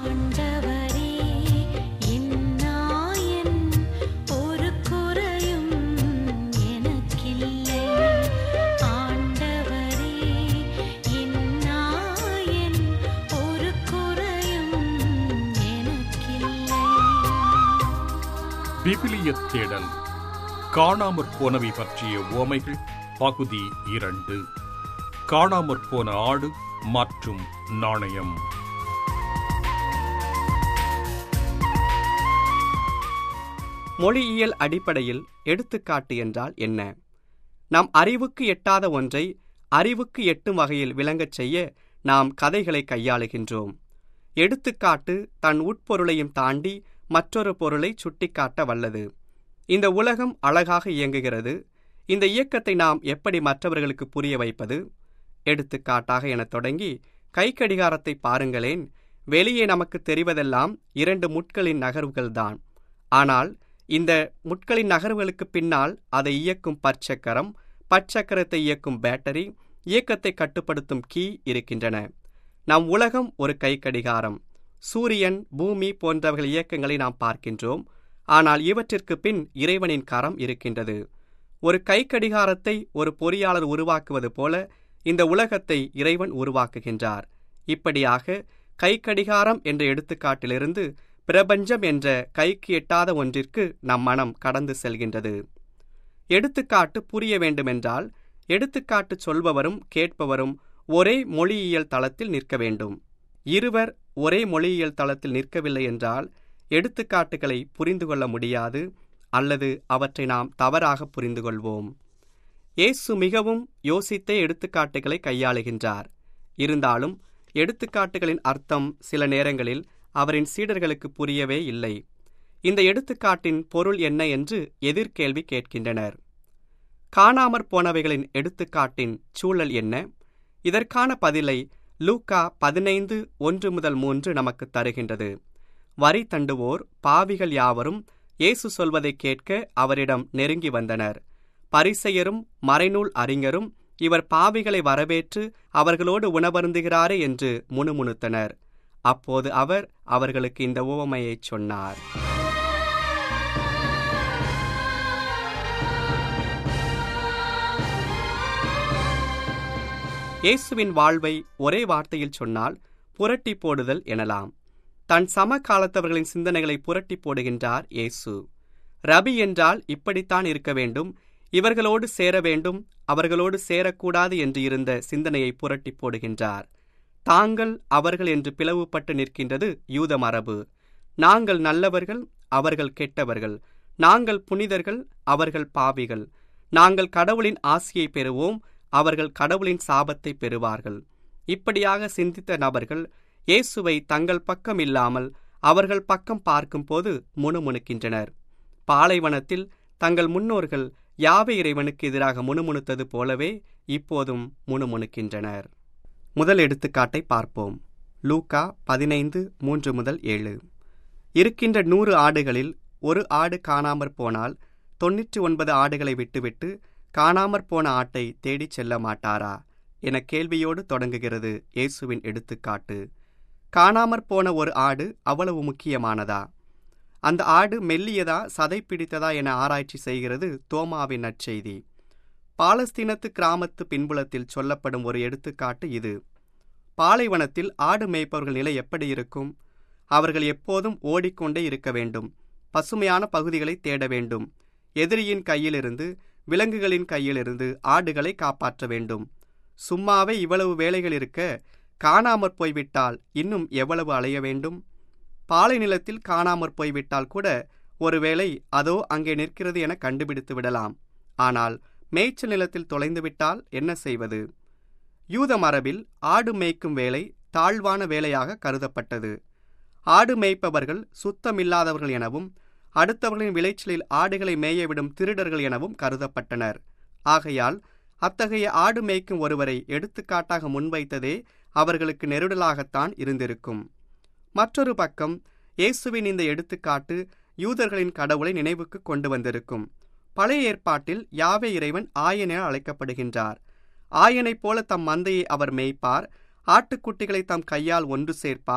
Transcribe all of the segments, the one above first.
ஆண்டவரே என் நாயன் ஒரு குறையும் எனக்கில்லை ஆண்டவரே என் நாயன் ஒரு குறையும் எனக்கில்லை விவிலிய தேடல் காணாமற் போனவை பற்றிய உவமைகள் பகுதி இரண்டு காணாமற் போன ஆடு மற்றும் நாணயம் மொழியியல் அடிப்படையில் எடுத்துக்காட்டு என்றால் என்ன நம் அறிவுக்கு எட்டாத ஒன்றை அறிவுக்கு எட்டும் வகையில் விளங்கச் செய்ய நாம் கதைகளை கையாளுகின்றோம் எடுத்துக்காட்டு தன் உட்பொருளையும் தாண்டி மற்றொரு பொருளை சுட்டிக்காட்ட வல்லது இந்த உலகம் அழகாக இயங்குகிறது இந்த இயக்கத்தை நாம் எப்படி மற்றவர்களுக்கு புரிய வைப்பது எடுத்துக்காட்டாக எனத் தொடங்கி கைக்கடிகாரத்தை பாருங்களேன் வெளியே நமக்கு தெரிவதெல்லாம் இரண்டு முட்களின் நகர்வுகள்தான் ஆனால் இந்த முட்களின் நகர்வுகளுக்கு பின்னால் அதை இயக்கும் பற்சக்கரம் பற்சக்கரத்தை இயக்கும் பேட்டரி இயக்கத்தை கட்டுப்படுத்தும் கீ இருக்கின்றன நம் உலகம் ஒரு கைக்கடிகாரம் சூரியன் பூமி போன்றவர்கள் இயக்கங்களை நாம் பார்க்கின்றோம் ஆனால் இவற்றிற்கு பின் இறைவனின் கரம் இருக்கின்றது ஒரு கைக்கடிகாரத்தை ஒரு பொறியாளர் உருவாக்குவது போல இந்த உலகத்தை இறைவன் உருவாக்குகின்றார் இப்படியாக கைக்கடிகாரம் என்ற எடுத்துக்காட்டிலிருந்து பிரபஞ்சம் என்ற கைக்கு எட்டாத ஒன்றிற்கு நம் மனம் கடந்து செல்கின்றது எடுத்துக்காட்டு புரிய வேண்டுமென்றால் எடுத்துக்காட்டு சொல்பவரும் கேட்பவரும் ஒரே மொழியியல் தளத்தில் நிற்க வேண்டும் இருவர் ஒரே மொழியியல் தளத்தில் நிற்கவில்லை என்றால் எடுத்துக்காட்டுகளை புரிந்து கொள்ள முடியாது அல்லது அவற்றை நாம் தவறாக புரிந்து கொள்வோம் இயேசு மிகவும் யோசித்தே எடுத்துக்காட்டுகளை கையாளுகின்றார் இருந்தாலும் எடுத்துக்காட்டுகளின் அர்த்தம் சில நேரங்களில் அவரின் சீடர்களுக்கு புரியவே இல்லை இந்த எடுத்துக்காட்டின் பொருள் என்ன என்று எதிர்கேள்வி கேட்கின்றனர் காணாமற் போனவைகளின் எடுத்துக்காட்டின் சூழல் என்ன இதற்கான பதிலை லூக்கா பதினைந்து ஒன்று முதல் மூன்று நமக்கு தருகின்றது வரி தண்டுவோர் பாவிகள் யாவரும் இயேசு சொல்வதை கேட்க அவரிடம் நெருங்கி வந்தனர் பரிசெயரும் மறைநூல் அறிஞரும் இவர் பாவிகளை வரவேற்று அவர்களோடு உணவருந்துகிறாரே என்று முணுமுணுத்தனர் அப்போது அவர் அவர்களுக்கு இந்த உவமையைச் சொன்னார் இயேசுவின் வாழ்வை ஒரே வார்த்தையில் சொன்னால் புரட்டி போடுதல் எனலாம் தன் சமகாலத்தவர்களின் சிந்தனைகளை புரட்டி போடுகின்றார் இயேசு ரபி என்றால் இப்படித்தான் இருக்க வேண்டும் இவர்களோடு சேர வேண்டும் அவர்களோடு சேரக்கூடாது என்று இருந்த சிந்தனையை புரட்டி போடுகின்றார் தாங்கள் அவர்கள் என்று பிளவுபட்டு நிற்கின்றது யூத மரபு நாங்கள் நல்லவர்கள் அவர்கள் கெட்டவர்கள் நாங்கள் புனிதர்கள் அவர்கள் பாவிகள் நாங்கள் கடவுளின் ஆசியை பெறுவோம் அவர்கள் கடவுளின் சாபத்தை பெறுவார்கள் இப்படியாக சிந்தித்த நபர்கள் இயேசுவை தங்கள் பக்கம் இல்லாமல் அவர்கள் பக்கம் பார்க்கும்போது முணுமுணுக்கின்றனர் பாலைவனத்தில் தங்கள் முன்னோர்கள் யாவை இறைவனுக்கு எதிராக முணுமுணுத்தது போலவே இப்போதும் முணுமுணுக்கின்றனர் முதல் எடுத்துக்காட்டை பார்ப்போம் லூக்கா பதினைந்து மூன்று முதல் ஏழு இருக்கின்ற நூறு ஆடுகளில் ஒரு ஆடு காணாமற் போனால் தொன்னூற்றி ஒன்பது ஆடுகளை விட்டுவிட்டு காணாமற் போன ஆட்டை தேடிச் செல்ல மாட்டாரா என கேள்வியோடு தொடங்குகிறது இயேசுவின் எடுத்துக்காட்டு காணாமற் போன ஒரு ஆடு அவ்வளவு முக்கியமானதா அந்த ஆடு மெல்லியதா சதை பிடித்ததா என ஆராய்ச்சி செய்கிறது தோமாவின் நற்செய்தி பாலஸ்தீனத்து கிராமத்து பின்புலத்தில் சொல்லப்படும் ஒரு எடுத்துக்காட்டு இது பாலைவனத்தில் ஆடு மேய்ப்பவர்கள் நிலை எப்படி இருக்கும் அவர்கள் எப்போதும் ஓடிக்கொண்டே இருக்க வேண்டும் பசுமையான பகுதிகளை தேட வேண்டும் எதிரியின் கையிலிருந்து விலங்குகளின் கையிலிருந்து ஆடுகளை காப்பாற்ற வேண்டும் சும்மாவே இவ்வளவு வேலைகள் இருக்க காணாமற் போய்விட்டால் இன்னும் எவ்வளவு அலைய வேண்டும் பாலை நிலத்தில் காணாமற் போய்விட்டால் கூட ஒருவேளை அதோ அங்கே நிற்கிறது என கண்டுபிடித்து விடலாம் ஆனால் மேய்ச்சல் நிலத்தில் தொலைந்துவிட்டால் என்ன செய்வது யூத மரபில் ஆடு மேய்க்கும் வேலை தாழ்வான வேலையாக கருதப்பட்டது ஆடு மேய்ப்பவர்கள் சுத்தமில்லாதவர்கள் எனவும் அடுத்தவர்களின் விளைச்சலில் ஆடுகளை மேயவிடும் திருடர்கள் எனவும் கருதப்பட்டனர் ஆகையால் அத்தகைய ஆடு மேய்க்கும் ஒருவரை எடுத்துக்காட்டாக முன்வைத்ததே அவர்களுக்கு நெருடலாகத்தான் இருந்திருக்கும் மற்றொரு பக்கம் இயேசுவின் இந்த எடுத்துக்காட்டு யூதர்களின் கடவுளை நினைவுக்கு கொண்டு வந்திருக்கும் பழைய ஏற்பாட்டில் யாவே இறைவன் ஆயன் என அழைக்கப்படுகின்றார் ஆயனைப் போல தம் மந்தையை அவர் மேய்ப்பார் ஆட்டுக்குட்டிகளை தம் கையால் ஒன்று சேர்ப்பார்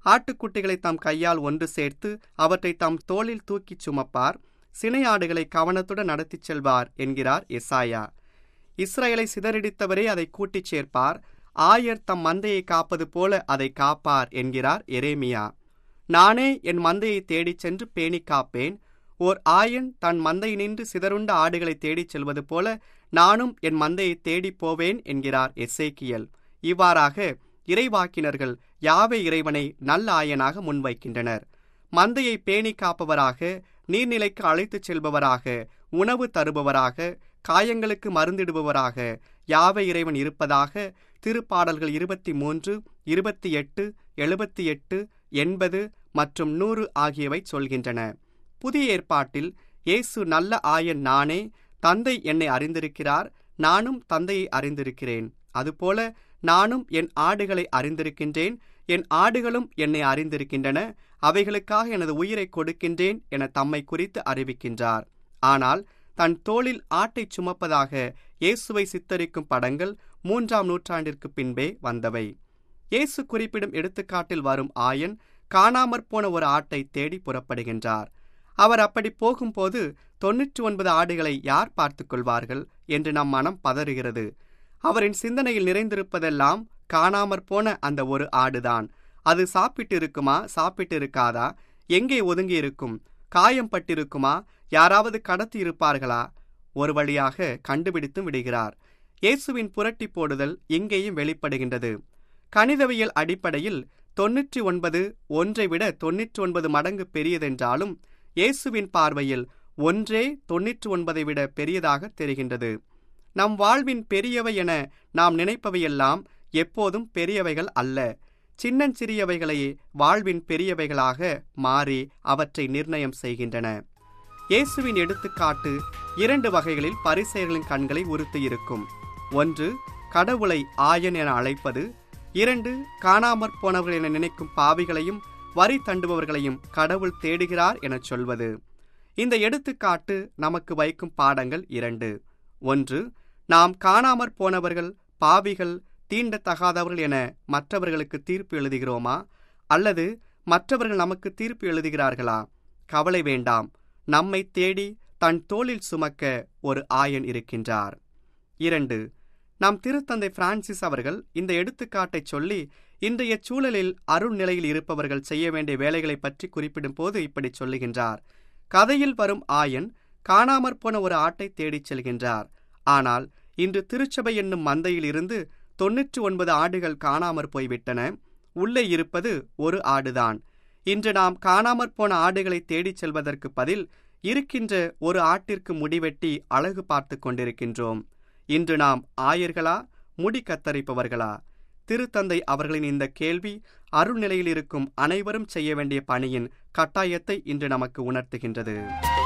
ஆட்டுக்குட்டிகளை தம் கையால் ஒன்று சேர்த்து அவற்றை தம் தோளில் தூக்கிச் சுமப்பார் சினையாடுகளை கவனத்துடன் நடத்திச் செல்வார் என்கிறார் எசாயா இஸ்ரவேலை சிதறடித்தவரே அதை கூட்டிச் சேர்ப்பார் ஆயர் தம் மந்தையை காப்பது போல அதை காப்பார் என்கிறார் எரேமியா நானே என் மந்தையை தேடிச் சென்று பேணிக் காப்பேன் ஓர் ஆயன் தன் மந்தை நின்று சிதறுண்ட ஆடுகளை தேடிச் செல்வது போல நானும் என் மந்தையை தேடிப் போவேன் என்கிறார் எசேக்கியல் இவ்வாறாக இறைவாக்கினர்கள் யாவே இறைவனை நல்ல ஆயனாக முன்வைக்கின்றனர் மந்தையை பேணி காப்பவராக நீர்நிலைக்கு அழைத்துச் செல்பவராக உணவு தருபவராக காயங்களுக்கு மருந்திடுபவராக யாவே இறைவன் இருப்பதாக திருப்பாடல்கள் இருபத்தி மூன்று இருபத்தி எட்டு எழுபத்தி எட்டு எண்பது மற்றும் நூறு ஆகியவை சொல்கின்றன புதிய ஏற்பாட்டில் இயேசு நல்ல ஆயன் நானே தந்தை என்னை அறிந்திருக்கிறார் நானும் தந்தையை அறிந்திருக்கிறேன் அதுபோல நானும் என் ஆடுகளை அறிந்திருக்கின்றேன் என் ஆடுகளும் என்னை அறிந்திருக்கின்றன அவைகளுக்காக எனது உயிரை கொடுக்கின்றேன் என தம்மை குறித்து அறிவிக்கின்றார் ஆனால் தன் தோளில் ஆட்டைச் சுமப்பதாக இயேசுவை சித்தரிக்கும் படங்கள் மூன்றாம் நூற்றாண்டிற்கு பின்பே வந்தவை இயேசு குறிப்பிடும் எடுத்துக்காட்டில் வரும் ஆயன் காணாமற் போன ஒரு ஆட்டை தேடி புறப்படுகின்றார் அவர் அப்படி போகும்போது தொன்னூற்றி ஒன்பது ஆடுகளை யார் பார்த்துக் கொள்வார்கள் என்று நம் மனம் பதறுகிறது அவரின் சிந்தனையில் நிறைந்திருப்பதெல்லாம் காணாமற் போன அந்த ஒரு ஆடுதான் அது சாப்பிட்டு இருக்குமா சாப்பிட்டு இருக்காதா எங்கே ஒதுங்கி இருக்கும் காயம் பட்டிருக்குமா யாராவது கடத்தி இருப்பார்களா ஒரு வழியாக கண்டுபிடித்தும் விடுகிறார் இயேசுவின் புரட்டி போடுதல் இங்கேயும் வெளிப்படுகின்றது கணிதவியல் அடிப்படையில் தொன்னூற்றி ஒன்பது ஒன்றை விட தொன்னூற்றி ஒன்பது மடங்கு பெரியதென்றாலும் இயேசுவின் பார்வையில் ஒன்றே தொன்னூற்றி ஒன்பதை விட பெரியதாக தெரிகின்றது நம் வாழ்வின் பெரியவை என நாம் நினைப்பவையெல்லாம் எப்போதும் பெரியவைகள் அல்ல சின்னஞ்சிறியவைகளையே வாழ்வின் பெரியவைகளாக மாறி அவற்றை நிர்ணயம் செய்கின்றன இயேசுவின் எடுத்துக்காட்டு இரண்டு வகைகளில் பரிசெயர்களின் கண்களை உறுத்தியிருக்கும் ஒன்று கடவுளை ஆயன் என அழைப்பது இரண்டு காணாமற் போனவர்கள் என நினைக்கும் பாவிகளையும் வரி தண்டுபவர்களையும் கடவுள் தேடுகிறார் எனச் சொல்வது இந்த எடுத்துக்காட்டு நமக்கு வைக்கும் பாடங்கள் இரண்டு ஒன்று நாம் காணாமற் போனவர்கள் பாவிகள் தீண்டத்தகாதவர்கள் என மற்றவர்களுக்கு தீர்ப்பு எழுதுகிறோமா அல்லது மற்றவர்கள் நமக்கு தீர்ப்பு எழுதுகிறார்களா கவலை வேண்டாம் நம்மை தேடி தன் தோளில் சுமக்க ஒரு ஆயன் இருக்கின்றார் இரண்டு நம் திருத்தந்தை பிரான்சிஸ் அவர்கள் இந்த எடுத்துக்காட்டை சொல்லி இன்றைய சூழலில் அருள் நிலையில் இருப்பவர்கள் செய்ய வேண்டிய வேலைகளை பற்றி குறிப்பிடும் போது இப்படி சொல்லுகின்றார் கதையில் வரும் ஆயன் காணாமற் போன ஒரு ஆட்டை தேடிச் செல்கின்றார் ஆனால் இன்று திருச்சபை என்னும் மந்தையில் இருந்து தொன்னூற்றி ஒன்பது ஆடுகள் காணாமற் போய்விட்டன உள்ளே இருப்பது ஒரு ஆடுதான் இன்று நாம் காணாமற் போன ஆடுகளை தேடிச் செல்வதற்கு பதில் இருக்கின்ற ஒரு ஆட்டிற்கு முடிவெட்டி அழகு பார்த்து கொண்டிருக்கின்றோம் இன்று நாம் ஆயர்களா முடி கத்தரிப்பவர்களா திருத்தந்தை அவர்களின் இந்த கேள்வி அருள்நிலையில் இருக்கும் அனைவரும் செய்ய வேண்டிய பணியின் கட்டாயத்தை இன்று நமக்கு உணர்த்துகின்றது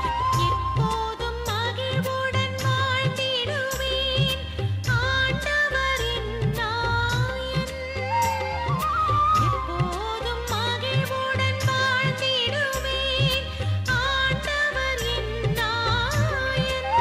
எப்போதும் மகிழ்வுடன் வாழ்ந்திடுவேன் ஆண்டவரின் நாயன் எப்போதும் மகிழ்வுடன் வாழ்ந்திடுவேன் ஆண்டவரின் நாயன்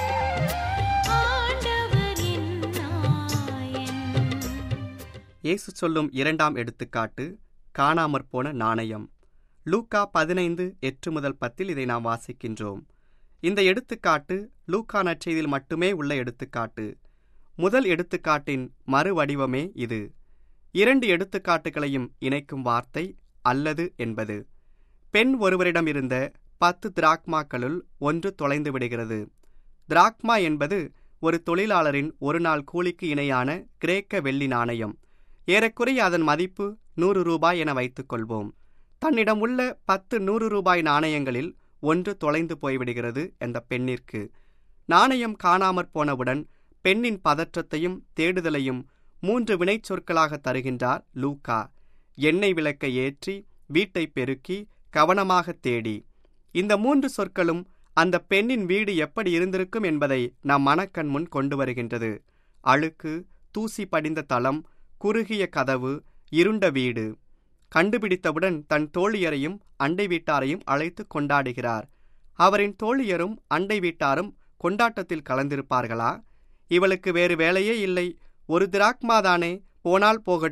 ஆண்டவரின் நாயன் இயேசு சொல்லும் இரண்டாம் எடுத்துக்காட்டு காணாமற் போன நாணயம் லூக்கா பதினைந்து எட்டு முதல் பத்தில் இதை நாம் வாசிக்கின்றோம் இந்த எடுத்துக்காட்டு லூக்கா நற்செய்தியில் மட்டுமே உள்ள எடுத்துக்காட்டு முதல் எடுத்துக்காட்டின் மறுவடிவமே இது இரண்டு எடுத்துக்காட்டுகளையும் இணைக்கும் வார்த்தை அல்லது என்பது பெண் ஒருவரிடம் இருந்த பத்து திராக்மாக்களுள் ஒன்று தொலைந்து விடுகிறது திராக்மா என்பது ஒரு தொழிலாளரின் ஒரு நாள் கூலிக்கு இணையான கிரேக்க வெள்ளி நாணயம் ஏறக்குறைய அதன் மதிப்பு நூறு ரூபாய் என வைத்துக் கொள்வோம் தன்னிடம் உள்ள பத்து நூறு ரூபாய் நாணயங்களில் ஒன்று தொலைந்து போய்விடுகிறது அந்த பெண்ணிற்கு நாணயம் காணாமற் போனவுடன் பெண்ணின் பதற்றத்தையும் தேடுதலையும் மூன்று வினைச்சொற்களாக தருகின்றார் லூக்கா எண்ணெய் விளக்கை ஏற்றி வீட்டை பெருக்கி கவனமாக தேடி இந்த மூன்று சொற்களும் அந்த பெண்ணின் வீடு எப்படி இருந்திருக்கும் என்பதை நம் மனக்கண் முன் கொண்டு வருகின்றது அழுக்கு தூசி படிந்த தளம் குறுகிய கதவு இருண்ட வீடு கண்டுபிடித்தவுடன் தன் தோழியரையும் அண்டை வீட்டாரையும் அழைத்து கொண்டாடுகிறார் அவரின் தோழியரும் அண்டை வீட்டாரும் கொண்டாட்டத்தில் கலந்திருப்பார்களா இவளுக்கு வேறு வேலையே இல்லை ஒரு திராக்மாதானே போனால் போகட்டும்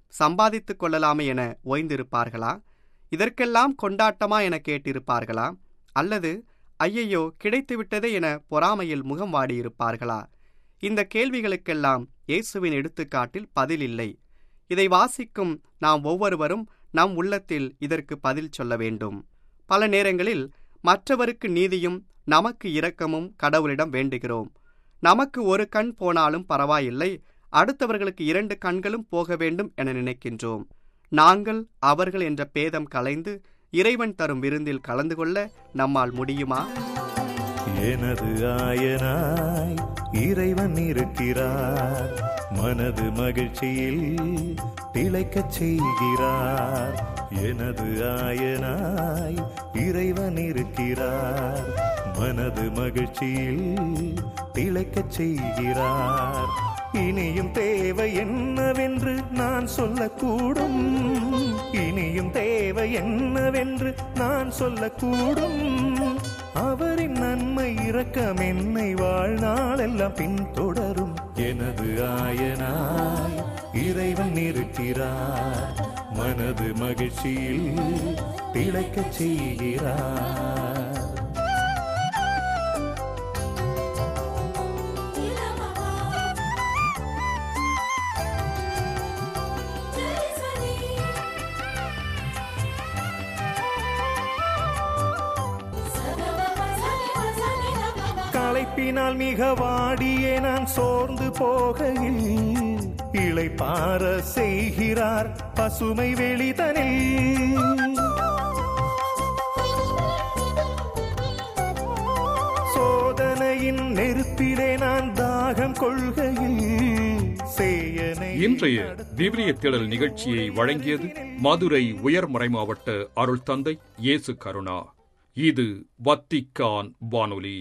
சம்பாதித்துக் கொள்ளலாமே என ஓய்ந்திருப்பார்களா இதற்கெல்லாம் கொண்டாட்டமா என கேட்டிருப்பார்களா அல்லது ஐயையோ கிடைத்துவிட்டதே என பொறாமையில் முகம் வாடியிருப்பார்களா இந்த கேள்விகளுக்கெல்லாம் இயேசுவின் எடுத்துக்காட்டில் பதில் இல்லை இதை வாசிக்கும் நாம் ஒவ்வொருவரும் நம் உள்ளத்தில் இதற்கு பதில் சொல்ல வேண்டும் பல நேரங்களில் மற்றவருக்கு நீதியும் நமக்கு இரக்கமும் கடவுளிடம் வேண்டுகிறோம் நமக்கு ஒரு கண் போனாலும் பரவாயில்லை அடுத்தவர்களுக்கு இரண்டு கண்களும் போக வேண்டும் என நினைக்கின்றோம் நாங்கள் அவர்கள் என்ற பேதம் கலைந்து இறைவன் தரும் விருந்தில் கலந்து கொள்ள நம்மால் முடியுமா எனது ஆயனாய் இறைவன் இருக்கிறார் மனது மகிழ்ச்சியில் திளைக்கச் செய்கிறார் எனது ஆயனாய் இறைவன் இருக்கிறார் மனது மகிழ்ச்சியில் திளைக்கச் செய்கிறார் இனியும் தேவை என்னவென்று நான் சொல்லக்கூடும் இனியும் தேவை என்னவென்று நான் சொல்லக்கூடும் அவரின் நன்மை இரக்கம் என்னை வாழ்நாளெல்லாம் பின்தொடரும் எனது ஆயனாய் இறைவன் இருக்கிறார் மனது மகிழ்ச்சியில் திளைக்கச் செய்கிறார் களைப்பினால் மிக வாடியே நான் சோர்ந்து போகையில் இளை பார செய்கிறார் பசுமை வெளிதனில் சோதனையின் நெருப்பிலே நான் தாகம் கொள்கையில் சேயனை இன்றைய விவிலிய தேடல் நிகழ்ச்சியை வழங்கியது மதுரை உயர்மறை மாவட்ட அருள் தந்தை இயேசு கருணா இது வத்திக்கான் வானொலி